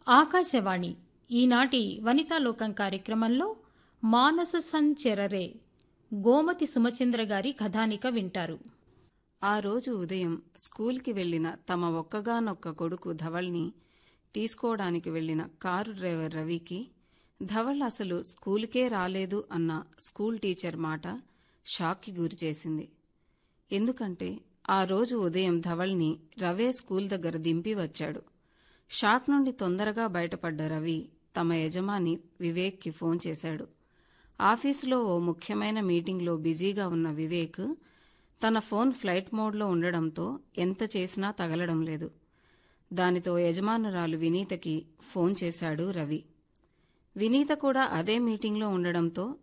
ఆకాశవాణి ఈనాటి వనితాలోకం కార్యక్రమంలో మానస సంచెరరే గోమతి సుమచంద్ర గారి కథానిక వింటారు ఆ రోజు ఉదయం స్కూల్కి వెళ్లిన తమ ఒక్కగానొక్క కొడుకు ధవల్ని తీసుకోవడానికి వెళ్లిన కారు డ్రైవర్ రవికి ధవల్ అసలు స్కూల్కే రాలేదు అన్న స్కూల్ టీచర్ మాట షాక్కి గురిచేసింది ఎందుకంటే ఆ రోజు ఉదయం ధవల్ని రవే స్కూల్ దగ్గర దింపి వచ్చాడు షాక్ నుండి తొందరగా బయటపడ్డ రవి తమ యజమాని వివేక్కి ఫోన్ చేశాడు ఆఫీసులో ఓ ముఖ్యమైన మీటింగ్లో బిజీగా ఉన్న వివేక్ తన ఫోన్ ఫ్లైట్ మోడ్లో ఉండడంతో ఎంత చేసినా తగలడం లేదు దానితో యజమానురాలు వినీతకి ఫోన్ చేశాడు రవి వినీత కూడా అదే మీటింగ్లో ఉండడంతో